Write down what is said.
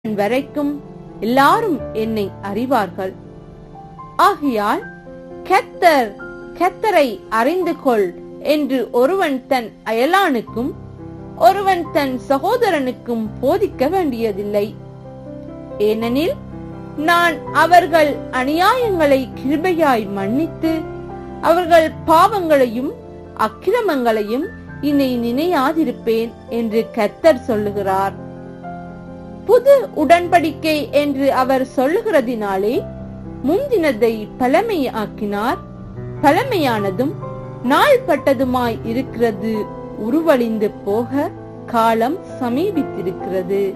வரைக்கும் எல்லாரும் என்னை அறிவார்கள் ஆகையால் கத்தர் கத்தரை அறிந்து கொள் என்று ஒருவன் தன் அயலானுக்கும் ஒருவன் தன் சகோதரனுக்கும் போதிக்க வேண்டியதில்லை ஏனெனில் நான் அவர்கள் அநியாயங்களை கிருபையாய் மன்னித்து அவர்கள் பாவங்களையும் அக்கிரமங்களையும் இனி நினையாதிருப்பேன் என்று கத்தர் சொல்லுகிறார் புது உடன்படிக்கை என்று அவர் சொல்லுகிறதினாலே முந்தினதை பழமையாக்கினார் பழமையானதும் நாள்பட்டதுமாய் இருக்கிறது உருவழிந்து போக காலம் சமீபித்திருக்கிறது